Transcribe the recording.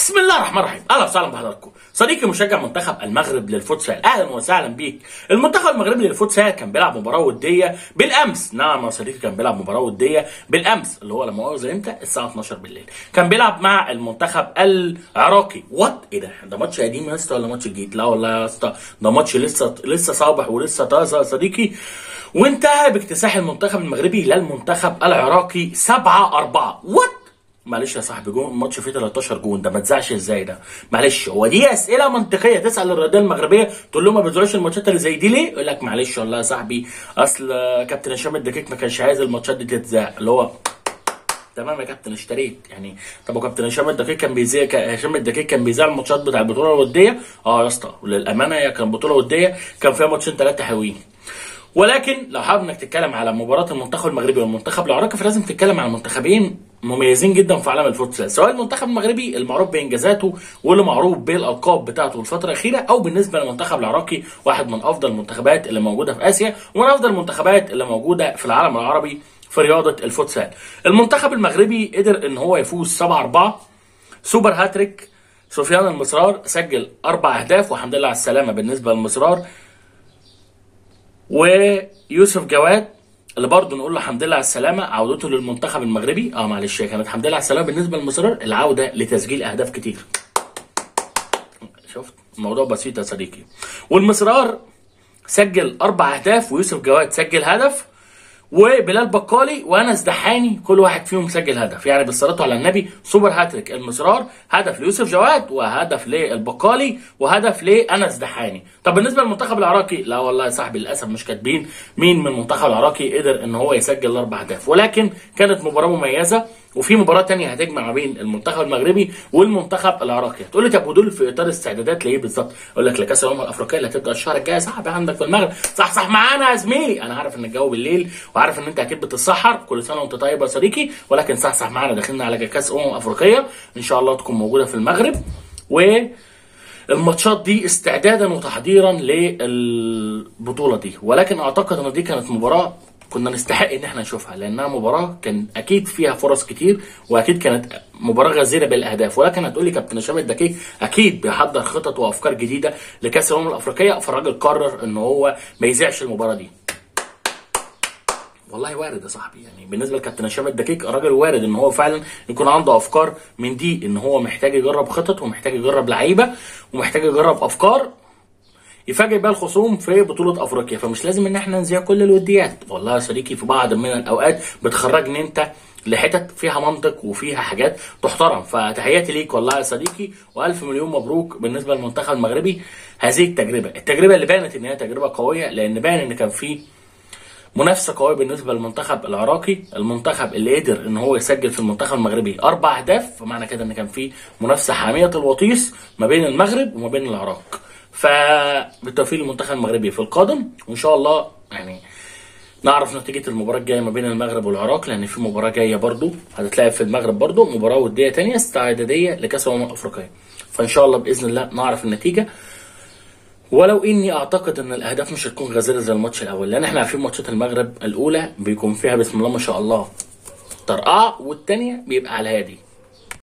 بسم الله الرحمن الرحيم اهلا وسهلا بحضراتكم صديقي مشجع منتخب المغرب للفوتسال اهلا وسهلا بيك المنتخب المغربي للفوتسال كان بيلعب مباراه وديه بالامس نعم يا صديقي كان بيلعب مباراه وديه بالامس اللي هو لما مؤاخذه امتى الساعه 12 بالليل كان بيلعب مع المنتخب العراقي وات ايه ده ده ماتش قديم يا اسطى ولا ماتش جديد لا والله يا اسطى ده ماتش لسه لسه صابح ولسه طازه يا صديقي وانتهى باكتساح المنتخب المغربي للمنتخب العراقي 7 4 وات معلش يا صاحبي جون الماتش فيه 13 جون ده ما تزعش ازاي ده معلش هو دي اسئله منطقيه تسال الرياضيه المغربيه تقول لهم ما بيزعلوش الماتشات اللي زي دي ليه يقول لك معلش والله يا صاحبي اصل كابتن هشام الدقيق ما كانش عايز الماتشات دي تتذاع اللي هو تمام يا كابتن اشتريت يعني طب وكابتن هشام الدقيق كان بيذيع هشام الدقيق كان بيذيع الماتشات بتاع البطوله الوديه اه يا اسطى وللامانه هي كان بطوله وديه كان فيها ماتشين ثلاثه حلوين ولكن لو حابب انك تتكلم على مباراه المنتخب المغربي والمنتخب العراقي فلازم تتكلم على منتخبين مميزين جدا في عالم الفوتسال سواء المنتخب المغربي المعروف بانجازاته واللي معروف بالالقاب بتاعته الفتره الاخيره او بالنسبه للمنتخب العراقي واحد من افضل المنتخبات اللي موجوده في اسيا ومن افضل المنتخبات اللي موجوده في العالم العربي في رياضه الفوتسال المنتخب المغربي قدر ان هو يفوز 7 4 سوبر هاتريك سفيان المصرار سجل اربع اهداف والحمد لله على السلامه بالنسبه للمصرار ويوسف جواد اللي برضه نقول له الحمد لله على السلامه عودته للمنتخب المغربي اه معلش هي كانت الحمد لله على السلامه بالنسبه للمصرر العوده لتسجيل اهداف كتير شفت الموضوع بسيط يا صديقي والمصرار سجل اربع اهداف ويوسف جواد سجل هدف وبلال بقالي وانس دحاني كل واحد فيهم سجل هدف يعني بالصلاه على النبي سوبر هاتريك المصرار هدف ليوسف جواد وهدف للبقالي وهدف لانس دحاني طب بالنسبه للمنتخب العراقي لا والله يا صاحبي للاسف مش كاتبين مين من المنتخب العراقي قدر ان هو يسجل الاربع اهداف ولكن كانت مباراه مميزه وفي مباراه تانية هتجمع ما بين المنتخب المغربي والمنتخب العراقي هتقول لي طب ودول في اطار استعدادات لايه بالظبط اقول لك لكاس الامم الافريقيه اللي هتبدا الشهر الجاي صاحبي عندك في المغرب صح صح معانا يا زميلي انا عارف ان الجو بالليل وعارف ان انت اكيد بتتسحر كل سنه وانت طيب يا صديقي ولكن صح صح معانا داخلين على كاس امم افريقيه ان شاء الله تكون موجوده في المغرب و الماتشات دي استعدادا وتحضيرا للبطوله دي ولكن اعتقد ان دي كانت مباراه كنا نستحق ان احنا نشوفها لانها مباراه كان اكيد فيها فرص كتير واكيد كانت مباراه غزيره بالاهداف ولكن هتقولي كابتن هشام الدقيق اكيد بيحضر خطط وافكار جديده لكاس الامم الافريقيه فالراجل قرر ان هو ما يذيعش المباراه دي والله وارد يا صاحبي يعني بالنسبه لكابتن هشام الدقيق الراجل وارد ان هو فعلا يكون عنده افكار من دي ان هو محتاج يجرب خطط ومحتاج يجرب لعيبه ومحتاج يجرب افكار يفاجئ بقى الخصوم في بطولة افريقيا فمش لازم ان احنا نذيع كل الوديات والله يا صديقي في بعض من الاوقات بتخرجني انت لحتت فيها منطق وفيها حاجات تحترم فتحياتي ليك والله يا صديقي والف مليون مبروك بالنسبه للمنتخب المغربي هذه التجربه التجربه اللي بانت ان هي تجربه قويه لان بان ان كان في منافسه قويه بالنسبه للمنتخب العراقي المنتخب اللي قدر ان هو يسجل في المنتخب المغربي اربع اهداف فمعنى كده ان كان في منافسه حاميه الوطيس ما بين المغرب وما بين العراق فبالتوفيق للمنتخب المغربي في القادم وان شاء الله يعني نعرف نتيجة المباراة الجاية ما بين المغرب والعراق لأن في مباراة جاية برضو هتتلعب في المغرب برضو مباراة ودية تانية استعدادية لكأس الأمم الأفريقية فإن شاء الله بإذن الله نعرف النتيجة ولو اني اعتقد ان الاهداف مش هتكون غزيره زي الماتش الاول لان احنا عارفين ماتشات المغرب الاولى بيكون فيها بسم الله ما شاء الله طرقعه والثانيه بيبقى على الهادي